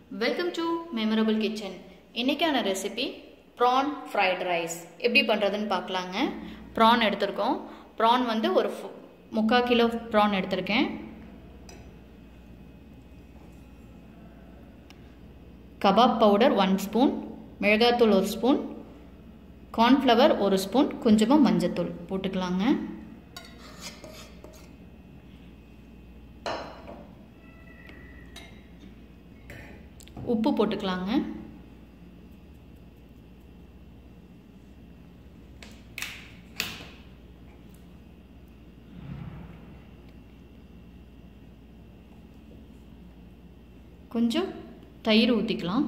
welcome to Memorable Kitchen இன்றைக்கான recipe prawn fried rice எப்படி பண்ணுறதுன்னு பார்க்கலாங்க ப்ரான் எடுத்திருக்கோம் ப்ரான் வந்து ஒரு ஃபு- முக்கால் கிலோ ப்ரான் எடுத்திருக்கேன் கபாப் பவுடர் ஒன் ஸ்பூன் மிளகாத்தூள் ஒரு ஸ்பூன் கார்ன்ஃப்ளவர் ஒரு ஸ்பூன் கொஞ்சமாக மஞ்சத்தூள் போட்டுக்கலாங்க உப்பு போட்டுக்கலாங்க கொஞ்சம் தயிர் ஊற்றிக்கலாம்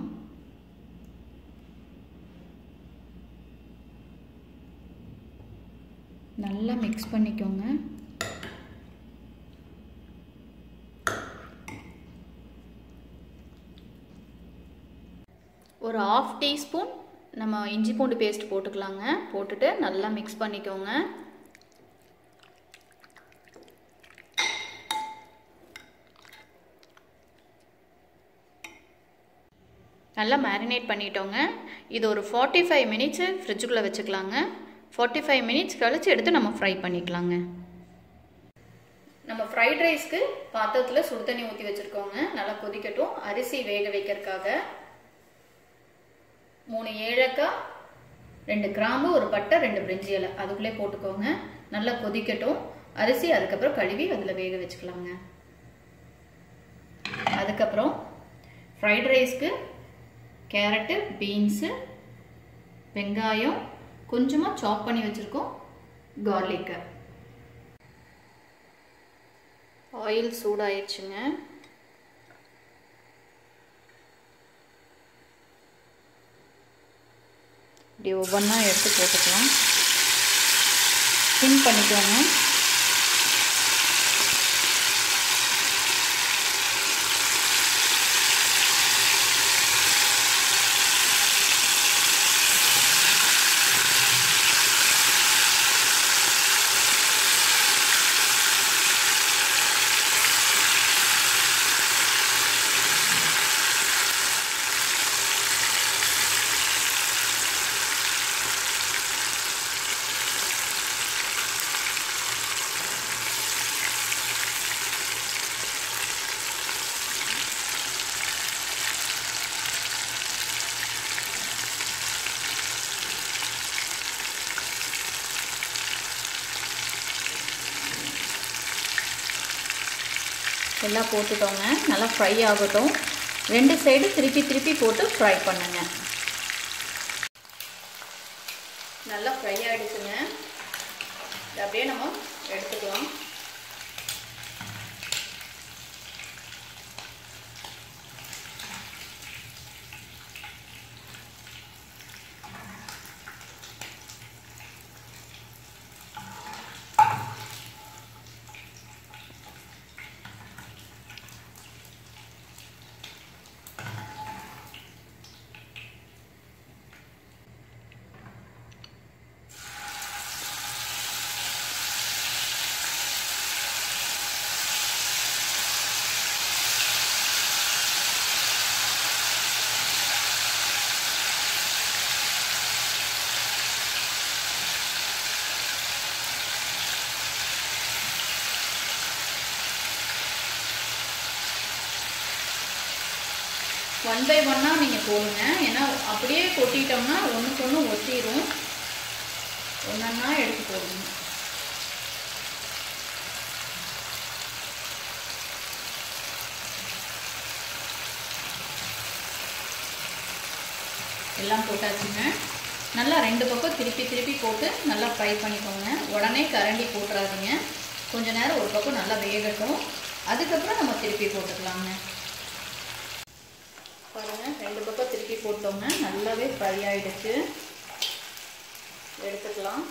நல்லா மிக்ஸ் பண்ணிக்கோங்க ஒரு ஆஃப் டீஸ்பூன் நம்ம இஞ்சி பூண்டு பேஸ்ட் போட்டுக்கலாங்க போட்டுட்டு நல்லா மிக்ஸ் பண்ணிக்கோங்க நல்லா மேரினேட் பண்ணிட்டோங்க இது ஒரு ஃபார்ட்டி ஃபைவ் மினிட்ஸு ஃப்ரிட்ஜுக்குள்ளே வச்சுக்கலாங்க ஃபார்ட்டி ஃபைவ் மினிட்ஸ் கழிச்சு எடுத்து நம்ம ஃப்ரை பண்ணிக்கலாங்க நம்ம ஃப்ரைட் ரைஸ்க்கு பாத்திரத்தில் சுடு தண்ணி ஊற்றி வச்சுருக்கோங்க நல்லா கொதிக்கட்டும் அரிசி வேக வைக்கிறதுக்காக மூணு ஏலக்காய் ரெண்டு கிராம்பு ஒரு பட்டை ரெண்டு பிரிஞ்சி இலை அதுக்குள்ளே போட்டுக்கோங்க நல்லா கொதிக்கட்டும் அரிசி அதுக்கப்புறம் கழுவி அதில் வேக வச்சுக்கலாங்க அதுக்கப்புறம் ஃப்ரைட் ரைஸ்க்கு கேரட்டு பீன்ஸு வெங்காயம் கொஞ்சமாக சாப் பண்ணி வச்சுருக்கோம் கார்லிக்கு ஆயில் சூடாயிடுச்சுங்க இப்படி ஒவ்வொன்றா எடுத்து போட்டுக்கலாம் ஸ்பின் பண்ணிக்கோங்க எல்லாம் போட்டுட்டோங்க நல்லா ஃப்ரை ஆகட்டும் ரெண்டு சைடு திருப்பி திருப்பி போட்டு ஃப்ரை பண்ணுங்க நல்லா ஃப்ரை ஆகிடுச்சுங்க இதை அப்படியே நம்ம எடுத்துக்கலாம் ஒன் பை ஒன்னாக நீங்கள் போடுங்க ஏன்னா அப்படியே கொட்டிட்டோம்னா ஒன்றுக்கு ஒன்று ஒட்டிடும் ஒன்றா எடுத்து போடுங்க எல்லாம் போட்டாச்சுங்க நல்லா ரெண்டு பக்கம் திருப்பி திருப்பி போட்டு நல்லா ஃப்ரை பண்ணிக்கோங்க உடனே கரண்டி போட்டுறாதீங்க கொஞ்ச நேரம் ஒரு பக்கம் நல்லா வேகட்டும் அதுக்கப்புறம் நம்ம திருப்பி போட்டுக்கலாங்க பாருங்க ரெண்டு பக்கம் திருப்பி போட்டோங்க நல்லாவே ஃப்ரை ஆயிடுச்சு எடுத்துக்கலாம்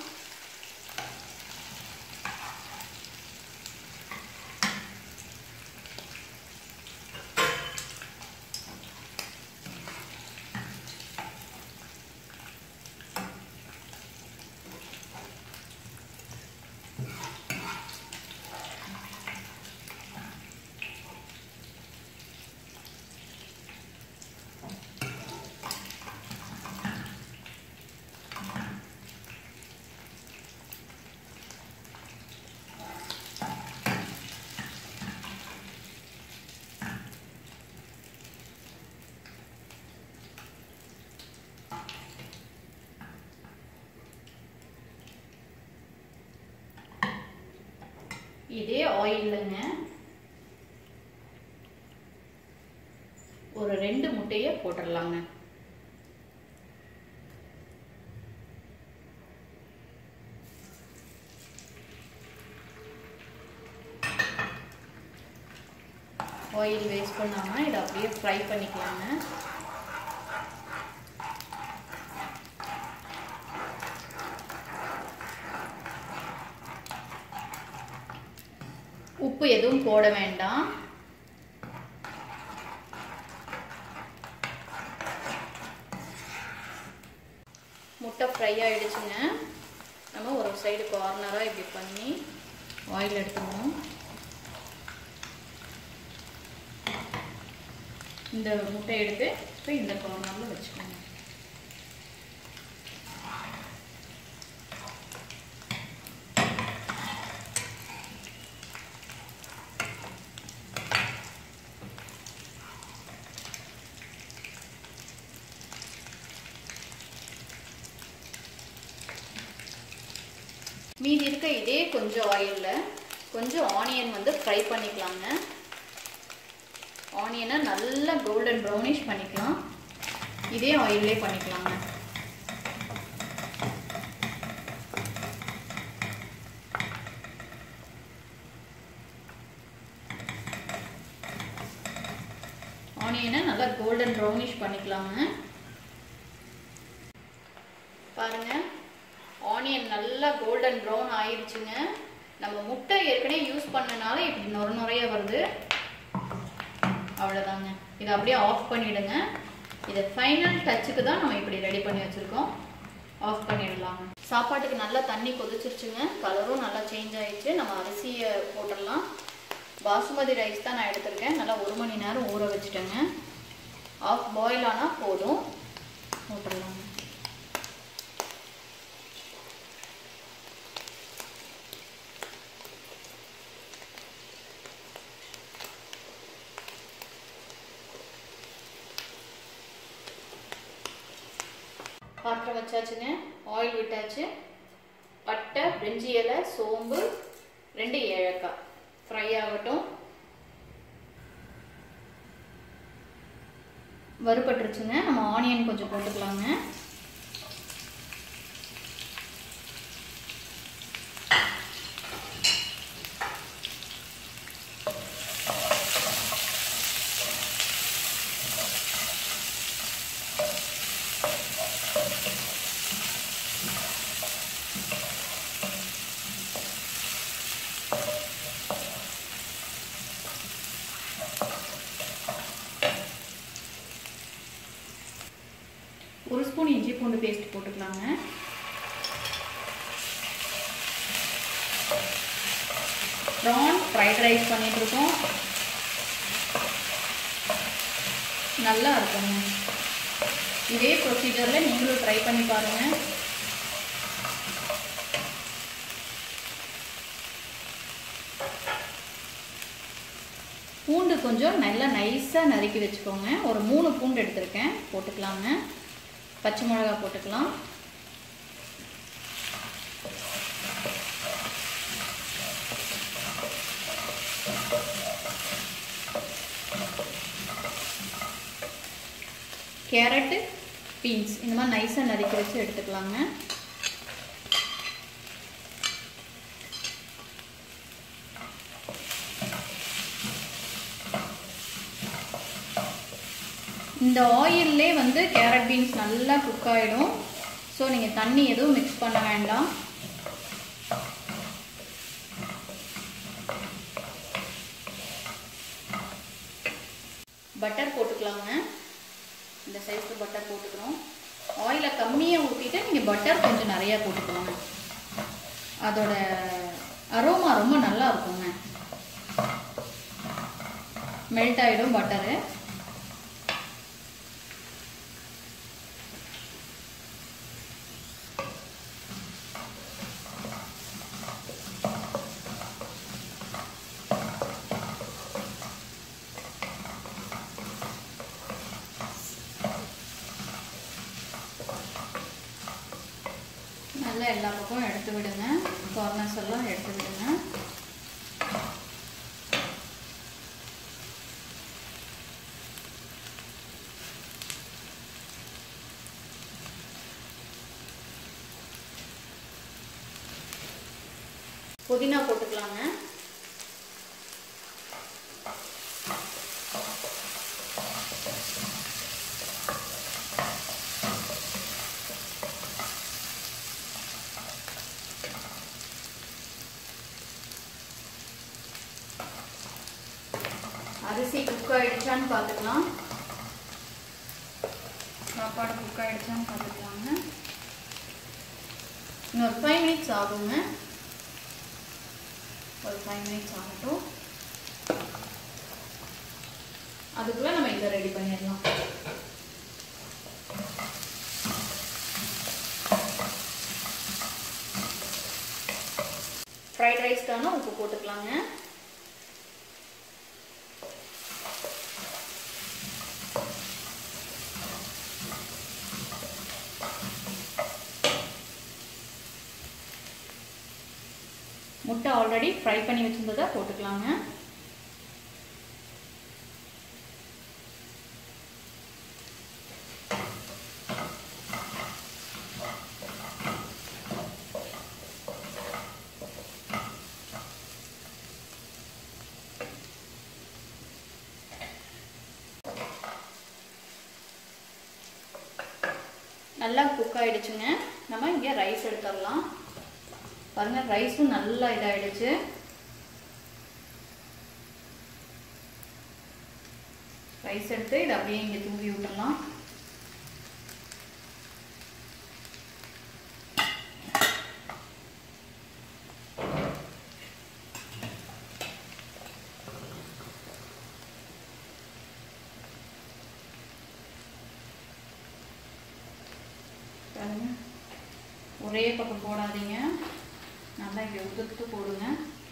இதே ஆயிலுங்க ஒரு ரெண்டு முட்டையை போட்டுடலாங்க ஆயில் வேஸ்ட் பண்ணாமல் இதை அப்படியே ஃப்ரை பண்ணிக்கலாங்க உப்பு எதுவும் போட வேண்டாம் முட்டை ஃப்ரை ஆயிடுச்சுங்க நம்ம ஒரு சைடு கார்னராக இப்படி பண்ணி ஆயில் எடுத்துக்கணும் இந்த முட்டை எடுத்து இப்போ இந்த கார்னரில் வச்சுக்கோங்க மீதி இருக்க இதே கொஞ்சம் ஆயிலில் கொஞ்சம் ஆனியன் வந்து ஃப்ரை பண்ணிக்கலாங்க ஆனியனை நல்லா கோல்டன் ப்ரௌனிஷ் பண்ணிக்கலாம் இதே ஆயிலே பண்ணிக்கலாங்க ஆனியனை நல்லா கோல்டன் ப்ரௌனிஷ் பண்ணிக்கலாங்க பாருங்க ஆனியன் நல்லா கோல்டன் ப்ரௌன் ஆயிடுச்சுங்க நம்ம முட்டை ஏற்கனவே யூஸ் பண்ணனால இப்படி நொர நுறைய வருது அவ்வளோதாங்க இதை அப்படியே ஆஃப் பண்ணிவிடுங்க இதை ஃபைனல் டச்சுக்கு தான் நம்ம இப்படி ரெடி பண்ணி வச்சுருக்கோம் ஆஃப் பண்ணிடலாங்க சாப்பாட்டுக்கு நல்லா தண்ணி கொதிச்சிருச்சுங்க கலரும் நல்லா சேஞ்ச் ஆயிடுச்சு நம்ம அரிசியை போட்டுடலாம் பாசுமதி ரைஸ் தான் நான் எடுத்திருக்கேன் நல்லா ஒரு மணி நேரம் ஊற வச்சுட்டேங்க ஆஃப் பாயில் ஆனால் போதும் போட்டுடலாங்க பாத்திரம் வச்சாச்சுங்க ஆயில் விட்டாச்சு பட்டை பிரிஞ்சி இலை சோம்பு ரெண்டு ஏலக்காய் ஃப்ரை ஆகட்டும் வறுபட்டுருச்சுங்க நம்ம ஆனியன் கொஞ்சம் போட்டுக்கலாங்க ஒரு ஸ்பூன் இஞ்சி பூண்டு பேஸ்ட் போட்டுக்கலாங்க ப்ரான் ஃப்ரைட் ரைஸ் பண்ணிட்டு இருக்கோம் நல்லா இருக்குங்க இதே ப்ரொசீஜரில் நீங்களும் ட்ரை பண்ணி பாருங்கள் பூண்டு கொஞ்சம் நல்லா நைஸாக நறுக்கி வச்சுக்கோங்க ஒரு மூணு பூண்டு எடுத்திருக்கேன் போட்டுக்கலாங்க பச்சை மிளகா போட்டுக்கலாம் கேரட்டு பீன்ஸ் இந்த மாதிரி நைஸாக நறுக்கி வச்சு எடுத்துக்கலாங்க இந்த ஆயில்லே வந்து கேரட் பீன்ஸ் நல்லா குக் ஆகிடும் ஸோ நீங்கள் தண்ணி எதுவும் மிக்ஸ் பண்ண வேண்டாம் பட்டர் போட்டுக்கலாங்க இந்த சைஸ்க்கு பட்டர் போட்டுக்கிறோம் ஆயிலை கம்மியாக ஊற்றிட்டு நீங்கள் பட்டர் கொஞ்சம் நிறையா போட்டுக்கோங்க அதோட அரோமா ரொம்ப நல்லா இருக்குங்க மெல்ட் ஆகிடும் பட்டரு நல்லா எல்லா பக்கமும் எடுத்து விடுங்க கார்னர்ஸ் எல்லாம் எடுத்து விடுங்க புதினா போட்டுக்கலாங்க அரிசி குக் ஆயிடுச்சான்னு பார்த்துக்கலாம் சாப்பாடு குக் ஆயிடுச்சான்னு பார்த்துக்கலாங்க இன்னொரு ஃபைவ் மினிட்ஸ் ஆகுங்க ஒரு ஃபைவ் மினிட்ஸ் ஆகட்டும் அதுக்குள்ளே நம்ம இதை ரெடி பண்ணிடலாம் ஃப்ரைட் ரைஸ்க்கான உப்பு போட்டுக்கலாங்க முட்டை ஆல்ரெடி ஃப்ரை பண்ணி வச்சுருந்ததை போட்டுக்கலாங்க நல்லா குக் ஆயிடுச்சுங்க நம்ம இங்கே ரைஸ் எடுத்துடலாம் பாருங்க ரைஸும் நல்லா இதாயிடுச்சு ரைஸ் எடுத்து இதை அப்படியே இங்கே தூவி விட்டுடலாம் பாருங்க ஒரே பக்கம் போடாதீங்க நல்லா இங்கே உதுத்து போடுங்க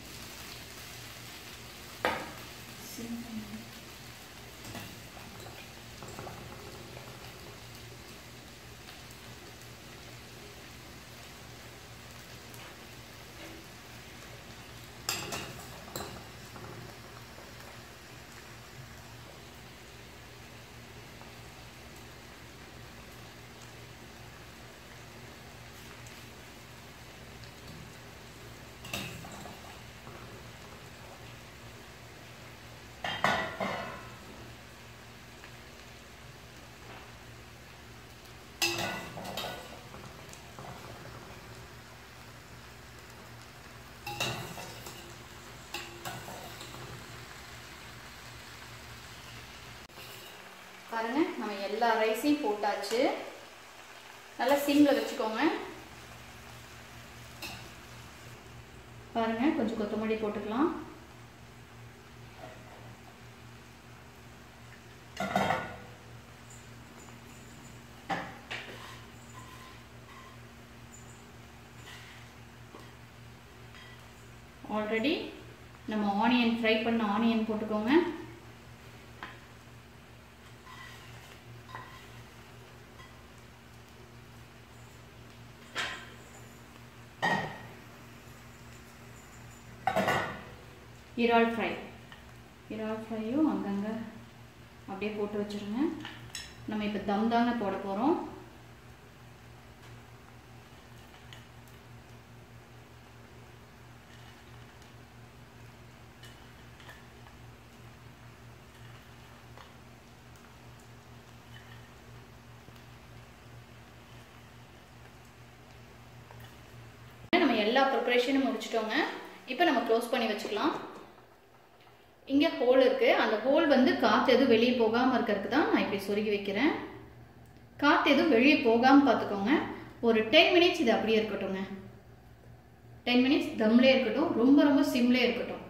பாருங்க நம்ம எல்லா ரைஸையும் போட்டாச்சு நல்லா சிம்ல வச்சுக்கோங்க பாருங்க கொஞ்சம் கொத்தமல்லி போட்டுக்கலாம் ஆல்ரெடி நம்ம ஆனியன் ஃப்ரை பண்ண ஆனியன் போட்டுக்கோங்க இறால் ஃப்ரை இறால் ஃப்ரையும் அங்கங்கே அப்படியே போட்டு வச்சுருங்க நம்ம இப்போ தம் தாங்க போட போகிறோம் நம்ம எல்லா ப்ரிப்பரேஷனும் முடிச்சிட்டோங்க இப்போ நம்ம க்ளோஸ் பண்ணி வச்சுக்கலாம் இங்கே ஹோல் இருக்குது அந்த ஹோல் வந்து காற்று எதுவும் வெளியே போகாமல் இருக்கிறதுக்கு தான் நான் இப்படி சொருகி வைக்கிறேன் காற்று எதுவும் வெளியே போகாமல் பார்த்துக்கோங்க ஒரு டென் மினிட்ஸ் இது அப்படியே இருக்கட்டும்ங்க டென் மினிட்ஸ் தம்லே இருக்கட்டும் ரொம்ப ரொம்ப சிம்லே இருக்கட்டும்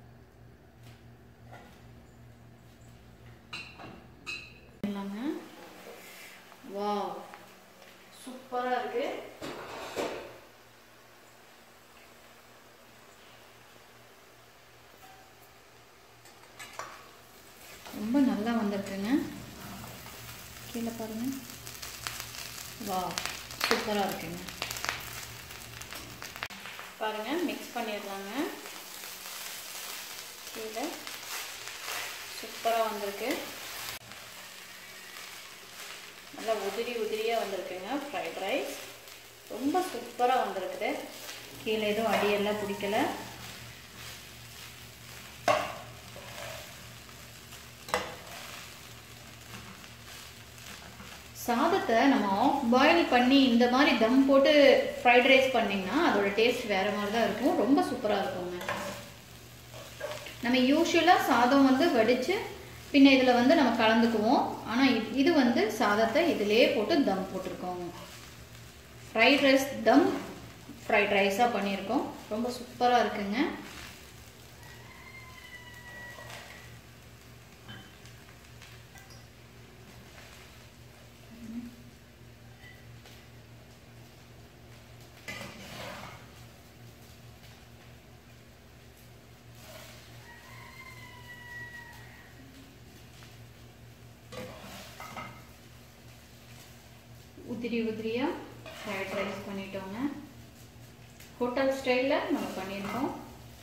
வா சூப்பராக இருக்கு ரொம்ப நல்லா வந்திருக்குங்க கீழே பாருங்க வா சூப்பராக இருக்குங்க பாருங்க மிக்ஸ் பண்ணிடலாங்க கீழே சூப்பராக வந்திருக்கு நல்லா உதிரி உதிரியாக வந்திருக்குங்க ஃப்ரைட் ரைஸ் ரொம்ப சூப்பராக வந்திருக்குது கீழே எதுவும் அடியெல்லாம் பிடிக்கல சாதத்தை நம்ம ஆஃப் பாயில் பண்ணி இந்த மாதிரி தம் போட்டு ஃப்ரைட் ரைஸ் பண்ணிங்கன்னா அதோட டேஸ்ட் வேறு மாதிரி தான் இருக்கும் ரொம்ப சூப்பராக இருக்குங்க நம்ம யூஸ்வலாக சாதம் வந்து வடித்து பின்ன இதில் வந்து நம்ம கலந்துக்குவோம் ஆனால் இது வந்து சாதத்தை இதிலே போட்டு தம் போட்டிருக்கோங்க ஃப்ரைட் ரைஸ் தம் ஃப்ரைட் ரைஸாக பண்ணியிருக்கோம் ரொம்ப சூப்பராக இருக்குங்க உதிரி உதிரியாக ஃப்ரைட் ரைஸ் பண்ணிட்டோங்க ஹோட்டல் ஸ்டைலில் நம்ம பண்ணியிருக்கோம்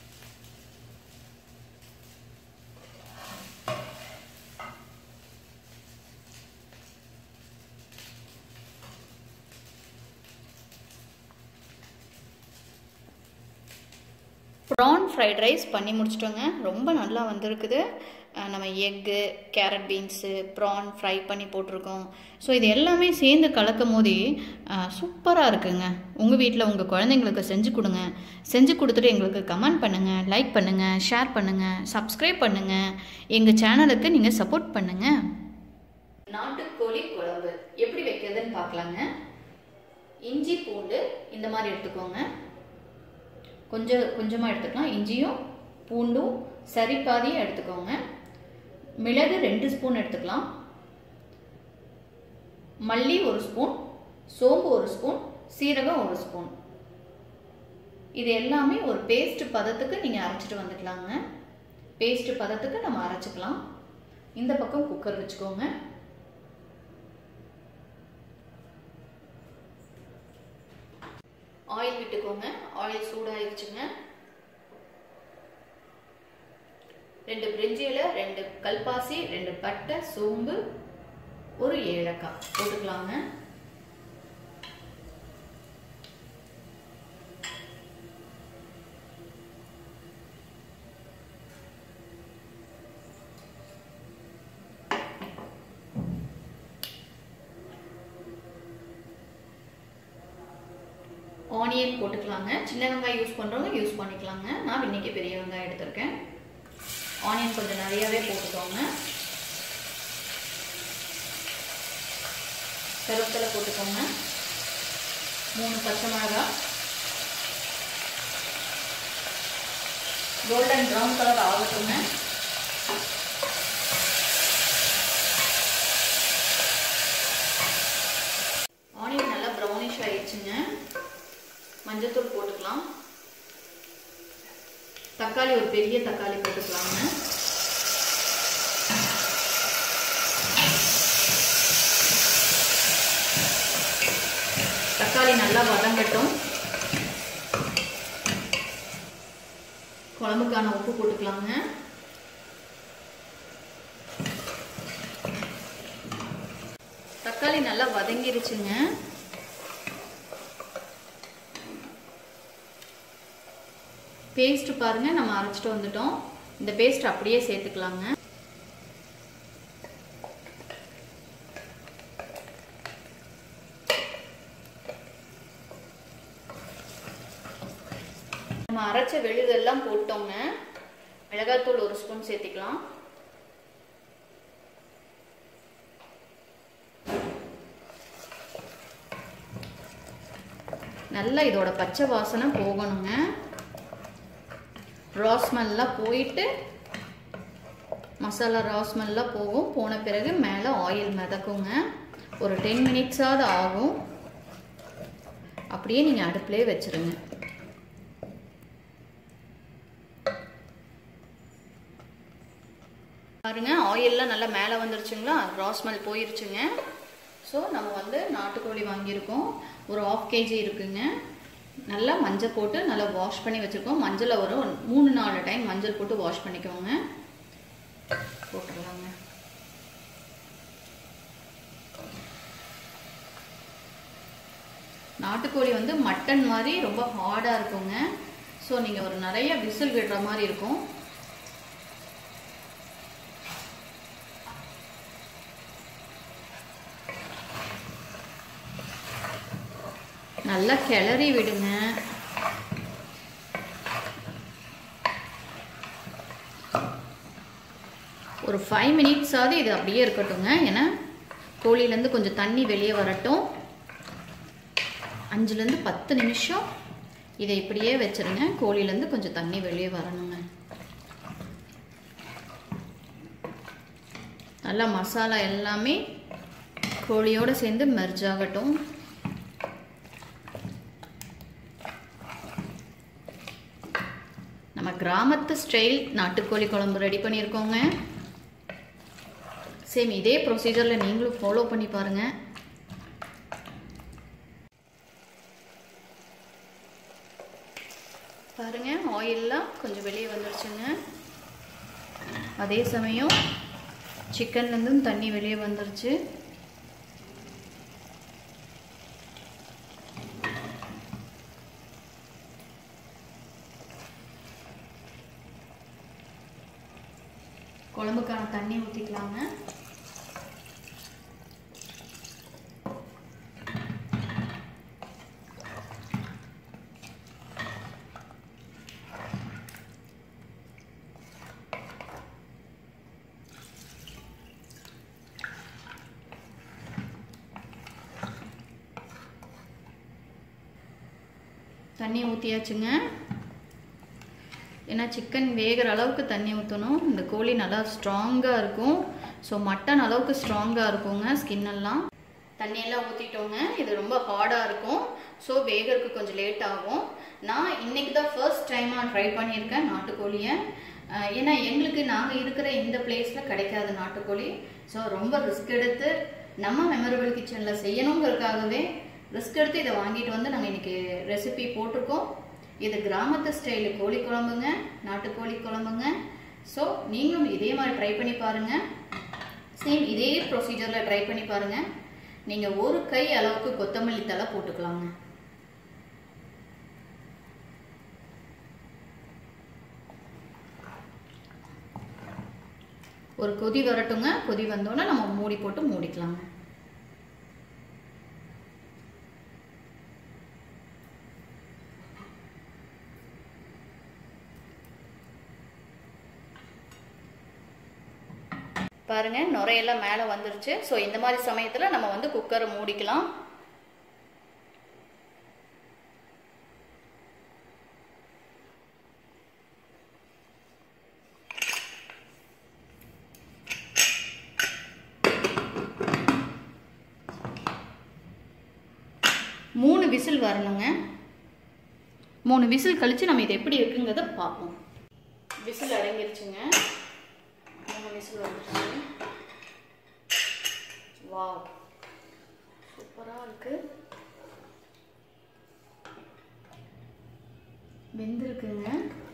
ப்ரான் ஃப்ரைட் ரைஸ் பண்ணி முடிச்சிட்டோங்க ரொம்ப நல்லா வந்திருக்குது அஹ் நம்ம எக்கு கேரட் பீன்ஸு ப்ரான் ஃப்ரை பண்ணி போட்டிருக்கோம் ஸோ இது எல்லாமே சேர்ந்து கலக்கும் போதே சூப்பராக இருக்குங்க உங்கள் வீட்டில் உங்கள் குழந்தைங்களுக்கு செஞ்சு கொடுங்க செஞ்சு கொடுத்துட்டு எங்களுக்கு கமெண்ட் பண்ணுங்கள் லைக் பண்ணுங்கள் ஷேர் பண்ணுங்கள் சப்ஸ்கிரைப் பண்ணுங்கள் எங்கள் சேனலுக்கு நீங்கள் சப்போர்ட் பண்ணுங்கள் நாட்டுக்கோழி குழம்பு எப்படி வைக்கிறதுன்னு பார்க்கலாங்க இஞ்சி பூண்டு இந்த மாதிரி எடுத்துக்கோங்க கொஞ்சம் கொஞ்சமாக எடுத்துக்கலாம் இஞ்சியும் பூண்டும் சரி பாதியும் எடுத்துக்கோங்க மிளகு ரெண்டு ஸ்பூன் எடுத்துக்கலாம் மல்லி ஒரு ஸ்பூன் சோம்பு ஒரு ஸ்பூன் சீரகம் ஒரு ஸ்பூன் இது எல்லாமே ஒரு பேஸ்ட் பதத்துக்கு நீங்கள் அரைச்சிட்டு வந்துக்கலாங்க பேஸ்ட் பதத்துக்கு நம்ம அரைச்சிக்கலாம் இந்த பக்கம் குக்கர் வச்சுக்கோங்க ஆயில் விட்டுக்கோங்க ஆயில் சூடாயிருச்சுங்க ரெண்டு பிரிஞ்சியில் ரெண்டு கல்பாசி ரெண்டு பட்டை சோம்பு ஒரு ஏலக்காய் போட்டுக்கலாங்க ஆனியன் போட்டுக்கலாங்க சின்ன வெங்காயம் யூஸ் பண்ணுறவங்க யூஸ் பண்ணிக்கலாங்க நான் இன்னைக்கு பெரிய வெங்காயம் எடுத்திருக்கேன் ஆனியன் கொஞ்சம் நிறையவே போட்டுக்கோங்க கருவேப்பிலை போட்டுக்கோங்க மூணு பச்சை மிளகாய் கோல்டன் ப்ரௌன் கலர் ஆகட்டுங்க ஆனியன் நல்லா ப்ரௌனிஷ் ஆயிடுச்சுங்க மஞ்சத்தூள் போட்டுக்கலாம் தக்காளி ஒரு பெரிய தக்காளி போட்டுக்கலாங்க தக்காளி நல்லா வதங்கட்டும் குழம்புக்கான உப்பு போட்டுக்கலாங்க தக்காளி நல்லா வதங்கிருச்சுங்க பேஸ்ட் பாருங்க நம்ம அரைச்சிட்டு வந்துட்டோம் இந்த பேஸ்ட் அப்படியே சேர்த்துக்கலாங்க நம்ம அரைச்ச விழுதெல்லாம் போட்டோங்க மிளகாத்தூள் ஒரு ஸ்பூன் சேர்த்திக்கலாம் நல்லா இதோட பச்சை வாசனை போகணுங்க ராஸ்மெல்லாம் போயிட்டு மசாலா ராஸ்மெல்லாம் போகும் போன பிறகு மேலே ஆயில் மிதக்குங்க ஒரு டென் மினிட்ஸாவது ஆகும் அப்படியே நீங்கள் அடுப்புலேயே வச்சுருங்க பாருங்க ஆயிலெலாம் நல்லா மேலே வந்துருச்சுங்களா ராஸ்மல் போயிருச்சுங்க ஸோ நம்ம வந்து நாட்டுக்கோழி வாங்கியிருக்கோம் ஒரு ஆஃப் கேஜி இருக்குங்க நல்லா மஞ்சள் போட்டு நல்லா வாஷ் பண்ணி வச்சுருக்கோம் மஞ்சளை ஒரு மூணு நாலு டைம் மஞ்சள் போட்டு வாஷ் பண்ணிக்கோங்க போட்டுடலாங்க நாட்டுக்கோழி வந்து மட்டன் மாதிரி ரொம்ப ஹார்டாக இருக்குங்க ஸோ நீங்கள் ஒரு நிறைய விசில் விடுற மாதிரி இருக்கும் நல்லா கிளறி விடுங்க ஒரு ஃபைவ் மினிட்ஸாவது இது அப்படியே இருக்கட்டுங்க ஏன்னா கோழியிலேருந்து கொஞ்சம் தண்ணி வெளியே வரட்டும் அஞ்சுலேருந்து பத்து நிமிஷம் இதை இப்படியே வச்சுருங்க கோழியிலேருந்து கொஞ்சம் தண்ணி வெளியே வரணுங்க நல்லா மசாலா எல்லாமே கோழியோடு சேர்ந்து மெர்ஜ் ஆகட்டும் நம்ம கிராமத்து ஸ்டைல் நாட்டுக்கோழி குழம்பு ரெடி பண்ணியிருக்கோங்க சேம் இதே ப்ரொசீஜரில் நீங்களும் ஃபாலோ பண்ணி பாருங்கள் பாருங்க ஆயிலெலாம் கொஞ்சம் வெளியே வந்துருச்சுங்க அதே சமயம் சிக்கன்லேருந்தும் தண்ணி வெளியே வந்துருச்சு குழம்புக்கான தண்ணி ஊற்றிக்கலாங்க தண்ணி ஊற்றியாச்சுங்க ஏன்னா சிக்கன் வேகிற அளவுக்கு தண்ணி ஊற்றணும் இந்த கோழி நல்லா ஸ்ட்ராங்காக இருக்கும் ஸோ மட்டன் அளவுக்கு ஸ்ட்ராங்காக இருக்குங்க ஸ்கின் எல்லாம் தண்ணியெல்லாம் ஊற்றிட்டோங்க இது ரொம்ப ஹார்டாக இருக்கும் ஸோ வேகறதுக்கு கொஞ்சம் லேட் ஆகும் நான் இன்னைக்கு தான் ஃபர்ஸ்ட் டைமாக ட்ரை பண்ணியிருக்கேன் நாட்டுக்கோழியை அஹ் ஏன்னா எங்களுக்கு நாங்கள் இருக்கிற இந்த பிளேஸில் கிடைக்காது நாட்டுக்கோழி ஸோ ரொம்ப ரிஸ்க் எடுத்து நம்ம மெமரபிள் கிச்சனில் செய்யணுங்கிறதுக்காகவே ரிஸ்க் எடுத்து இதை வாங்கிட்டு வந்து நாங்கள் இன்னைக்கு ரெசிபி போட்டிருக்கோம் இது கிராமத்து ஸ்டைலு கோழி குழம்புங்க நாட்டுக்கோழி குழம்புங்க ஸோ நீங்களும் இதே மாதிரி ட்ரை பண்ணி பாருங்கள் சேம் இதே ப்ரொசீஜரில் ட்ரை பண்ணி பாருங்கள் நீங்கள் ஒரு கை அளவுக்கு கொத்தமல்லி தலை போட்டுக்கலாங்க ஒரு கொதி வரட்டுங்க கொதி வந்தோடனே நம்ம மூடி போட்டு மூடிக்கலாங்க பாருங்க நுரையெல்லாம் மேலே வந்துருச்சு ஸோ இந்த மாதிரி சமயத்தில் நம்ம வந்து குக்கரை மூடிக்கலாம் மூணு விசில் வரணுங்க மூணு விசில் கழிச்சு நம்ம இது எப்படி இருக்குங்கிறத பார்ப்போம் விசில் அடங்கிருச்சுங்க மூணு விசில் வந்துருச்சு வாவ் சூப்பராக இருக்கு வெந்திருக்குங்க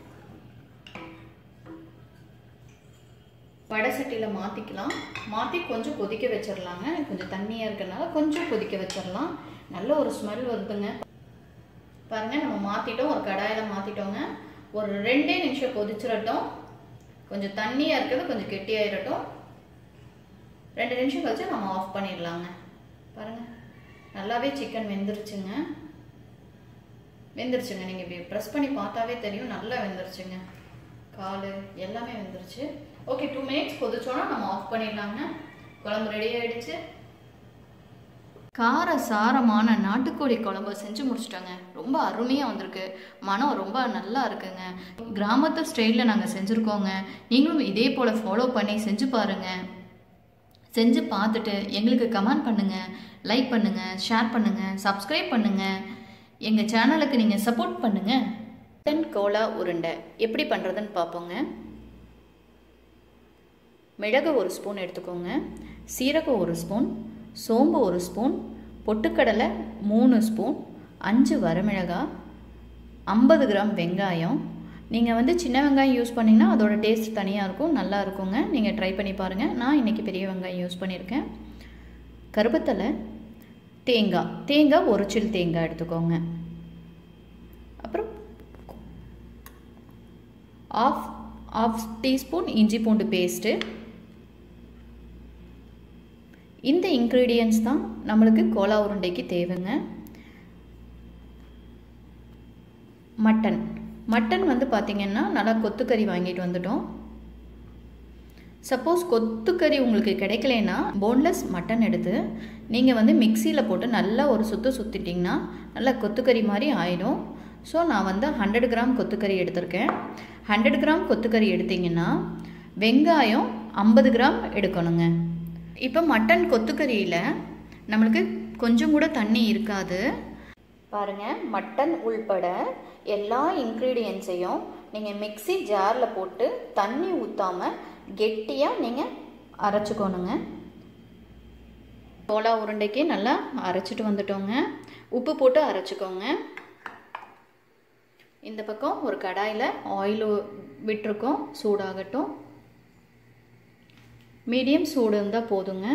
வடை சட்டியில் மாற்றிக்கலாம் மாற்றி கொஞ்சம் கொதிக்க வச்சிடலாங்க கொஞ்சம் தண்ணியாக இருக்கறனால கொஞ்சம் கொதிக்க வச்சிடலாம் நல்ல ஒரு ஸ்மெல் வருதுங்க பாருங்க நம்ம மாற்றிட்டோம் ஒரு கடாயில் மாற்றிட்டோங்க ஒரு ரெண்டே நிமிஷம் கொதிச்சிடட்டும் கொஞ்சம் தண்ணியாக இருக்கிறது கொஞ்சம் கெட்டியாயிரட்டும் ரெண்டு நிமிஷம் கழிச்சு நம்ம ஆஃப் பண்ணிடலாங்க பாருங்கள் நல்லாவே சிக்கன் வெந்துருச்சுங்க வெந்துருச்சுங்க நீங்கள் இப்படி ப்ரெஸ் பண்ணி பார்த்தாவே தெரியும் நல்லா வெந்துருச்சுங்க கால் எல்லாமே வெந்துருச்சு ஓகே டூ மினிட்ஸ் கொதிச்சோன்னா நம்ம ஆஃப் பண்ணிடலாங்க குழம்பு ரெடி ஆயிடுச்சு கார சாரமான நாட்டுக்கோழி குழம்பு செஞ்சு முடிச்சிட்டோங்க ரொம்ப அருமையாக வந்திருக்கு மனம் ரொம்ப நல்லா இருக்குங்க கிராமத்து ஸ்டைலில் நாங்கள் செஞ்சுருக்கோங்க நீங்களும் இதே போல் ஃபாலோ பண்ணி செஞ்சு பாருங்கள் செஞ்சு பார்த்துட்டு எங்களுக்கு கமெண்ட் பண்ணுங்கள் லைக் பண்ணுங்கள் ஷேர் பண்ணுங்கள் சப்ஸ்கிரைப் பண்ணுங்கள் எங்கள் சேனலுக்கு நீங்கள் சப்போர்ட் பண்ணுங்கள் மட்டன் கோலா உருண்டை எப்படி பண்ணுறதுன்னு பார்ப்போங்க மிளகு ஒரு ஸ்பூன் எடுத்துக்கோங்க சீரகம் ஒரு ஸ்பூன் சோம்பு ஒரு ஸ்பூன் பொட்டுக்கடலை மூணு ஸ்பூன் அஞ்சு வரமிளகாய் ஐம்பது கிராம் வெங்காயம் நீங்கள் வந்து சின்ன வெங்காயம் யூஸ் பண்ணிங்கன்னா அதோட டேஸ்ட் தனியாக இருக்கும் நல்லா இருக்குங்க நீங்கள் ட்ரை பண்ணி பாருங்கள் நான் இன்றைக்கி பெரிய வெங்காயம் யூஸ் பண்ணியிருக்கேன் கருவேத்தலை தேங்காய் தேங்காய் ஒரு சில் தேங்காய் எடுத்துக்கோங்க அப்புறம் ஆஃப் ஆஃப் டீஸ்பூன் இஞ்சி பூண்டு பேஸ்ட்டு இந்த இன்க்ரீடியன்ஸ் தான் நம்மளுக்கு கோலா உருண்டைக்கு தேவைங்க மட்டன் மட்டன் வந்து பார்த்திங்கன்னா நல்லா கொத்துக்கறி வாங்கிட்டு வந்துட்டோம் சப்போஸ் கொத்துக்கறி உங்களுக்கு கிடைக்கலனா போன்லெஸ் மட்டன் எடுத்து நீங்கள் வந்து மிக்சியில் போட்டு நல்லா ஒரு சுற்று சுற்றிட்டிங்கன்னா நல்லா கொத்துக்கறி மாதிரி ஆயிடும் ஸோ நான் வந்து ஹண்ட்ரட் கிராம் கொத்துக்கறி எடுத்திருக்கேன் ஹண்ட்ரட் கிராம் கொத்துக்கறி எடுத்திங்கன்னா வெங்காயம் ஐம்பது கிராம் எடுக்கணுங்க இப்போ மட்டன் கொத்துக்கறியில் நம்மளுக்கு கொஞ்சம் கூட தண்ணி இருக்காது பாருங்கள் மட்டன் உள்பட எல்லா இன்க்ரீடியன்ஸையும் நீங்கள் மிக்சி ஜாரில் போட்டு தண்ணி ஊற்றாமல் கெட்டியாக நீங்கள் அரைச்சிக்கோணுங்க சோளா உருண்டைக்கு நல்லா அரைச்சிட்டு வந்துட்டோங்க உப்பு போட்டு அரைச்சிக்கோங்க இந்த பக்கம் ஒரு கடாயில் ஆயில் விட்டுருக்கோம் சூடாகட்டும் மீடியம் சூடு இருந்தால் போதுங்க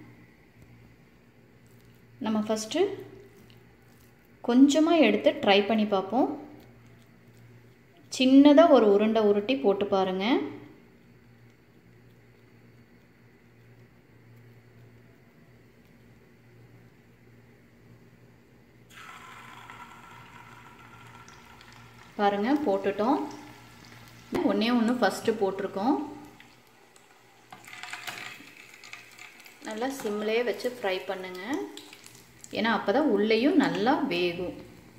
நம்ம ஃபஸ்ட்டு கொஞ்சமாக எடுத்து ட்ரை பண்ணி பார்ப்போம் சின்னதாக ஒரு உருண்டை உருட்டி போட்டு பாருங்கள் பாருங்கள் போட்டுட்டோம் ஒன்றே ஒன்று ஃபஸ்ட்டு போட்டிருக்கோம் நல்லா சிம்லேயே வச்சு ஃப்ரை பண்ணுங்கள் ஏன்னா அப்போ தான் உள்ளேயும் நல்லா வேகும்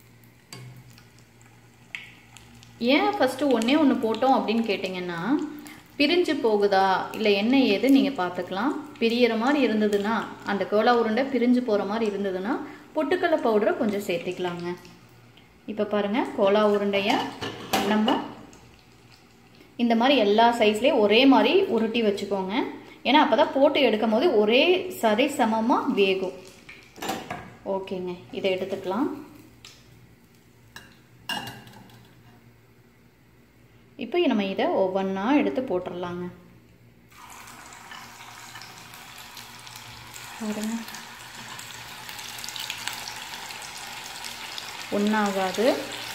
ஏன் ஃபஸ்ட்டு ஒன்றே ஒன்று போட்டோம் அப்படின்னு கேட்டிங்கன்னா பிரிஞ்சு போகுதா இல்லை என்ன ஏது நீங்கள் பார்த்துக்கலாம் பிரியிற மாதிரி இருந்ததுன்னா அந்த கோலா உருண்டை பிரிஞ்சு போகிற மாதிரி இருந்ததுன்னா பொட்டுக்கடலை பவுடரை கொஞ்சம் சேர்த்திக்கலாங்க இப்போ பாருங்கள் கோலா உருண்டையை நம்ம இந்த மாதிரி எல்லா சைஸ்லேயும் ஒரே மாதிரி உருட்டி வச்சுக்கோங்க ஏன்னா அப்போ தான் போட்டு எடுக்கும் போது ஒரே சரி சமமாக வேகும் ஓகேங்க இதை எடுத்துக்கலாம் இப்போ நம்ம இதை ஒவ்வொன்றா எடுத்து போட்டுடலாங்க பாருங்க ஒன்றாகாது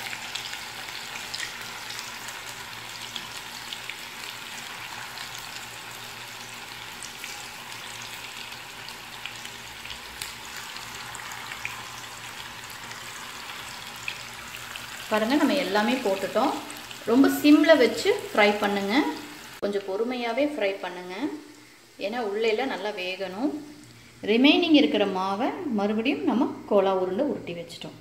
பாருங்கள் நம்ம எல்லாமே போட்டுட்டோம் ரொம்ப சிம்மில் வச்சு ஃப்ரை பண்ணுங்க கொஞ்சம் பொறுமையாகவே ஃப்ரை பண்ணுங்க ஏன்னா உள்ளேல நல்லா வேகணும் ரிமைனிங் இருக்கிற மாவை மறுபடியும் நம்ம கோலா உருண்டை உருட்டி வச்சிட்டோம்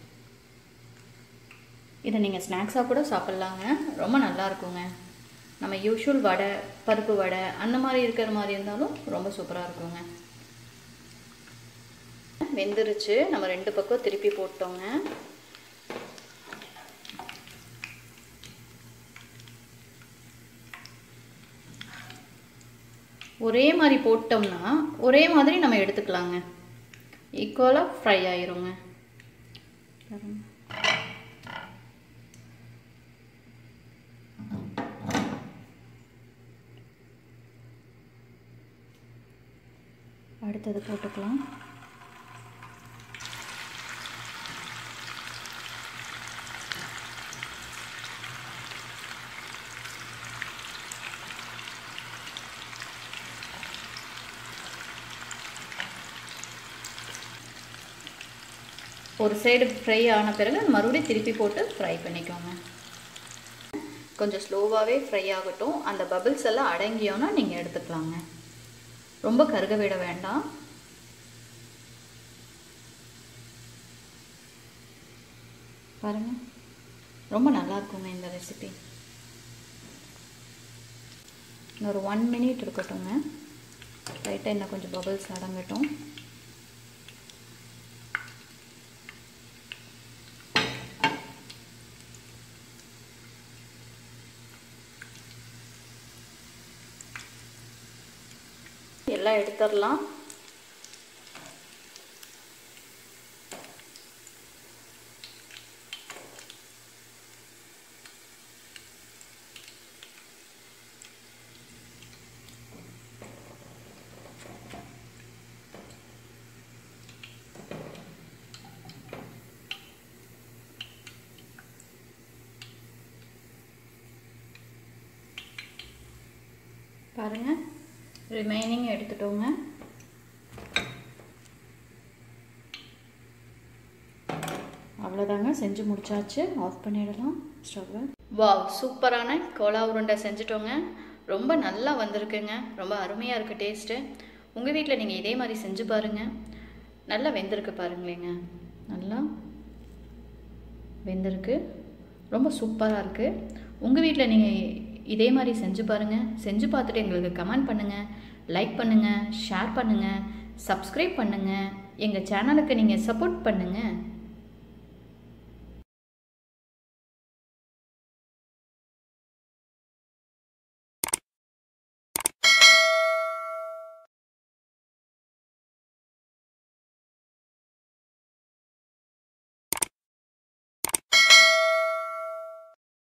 இதை நீங்கள் ஸ்நாக்ஸாக கூட சாப்பிட்லாங்க ரொம்ப நல்லா இருக்குங்க நம்ம யூஷுவல் வடை பருப்பு வடை அந்த மாதிரி இருக்கிற மாதிரி இருந்தாலும் ரொம்ப சூப்பராக இருக்குங்க வெந்துருச்சு நம்ம ரெண்டு பக்கம் திருப்பி போட்டோங்க ஒரே மாதிரி போட்டோம்னா ஒரே மாதிரி நம்ம எடுத்துக்கலாங்க ஈக்குவலாக ஃப்ரை ஆயிருங்க அடுத்தது போட்டுக்கலாம் ஒரு சைடு ஃப்ரை ஆன பிறகு மறுபடியும் திருப்பி போட்டு ஃப்ரை பண்ணிக்கோங்க கொஞ்சம் ஸ்லோவாகவே ஃப்ரை ஆகட்டும் அந்த பபிள்ஸ் எல்லாம் அடங்கியோன்னா நீங்கள் எடுத்துக்கலாங்க ரொம்ப கருக விட வேண்டாம் பாருங்க ரொம்ப நல்லா இருக்குங்க இந்த ரெசிபி இன்னொரு ஒன் மினிட் இருக்கட்டுங்க லைட்டாக இன்னும் கொஞ்சம் பபிள்ஸ் அடங்கட்டும் எல்லாம் எடுத்துடலாம் பாருங்கள் ரிமைனிங் எடுத்துட்டோங்க அவ்வளோதாங்க செஞ்சு முடிச்சாச்சு ஆஃப் பண்ணிடலாம் ஸ்டவ்வை வாவ் சூப்பரான கோலா உருண்டை செஞ்சுட்டோங்க ரொம்ப நல்லா வந்திருக்குங்க ரொம்ப அருமையாக இருக்குது டேஸ்ட்டு உங்கள் வீட்டில் நீங்கள் இதே மாதிரி செஞ்சு பாருங்கள் நல்லா வெந்திருக்கு பாருங்களேங்க நல்லா வெந்திருக்கு ரொம்ப சூப்பராக இருக்குது உங்கள் வீட்டில் நீங்கள் இதே மாதிரி செஞ்சு பாருங்கள் செஞ்சு பார்த்துட்டு எங்களுக்கு கமெண்ட் பண்ணுங்கள் லைக் பண்ணுங்கள் ஷேர் பண்ணுங்கள் சப்ஸ்கிரைப் பண்ணுங்கள் எங்கள் சேனலுக்கு நீங்கள் சப்போர்ட் பண்ணுங்கள்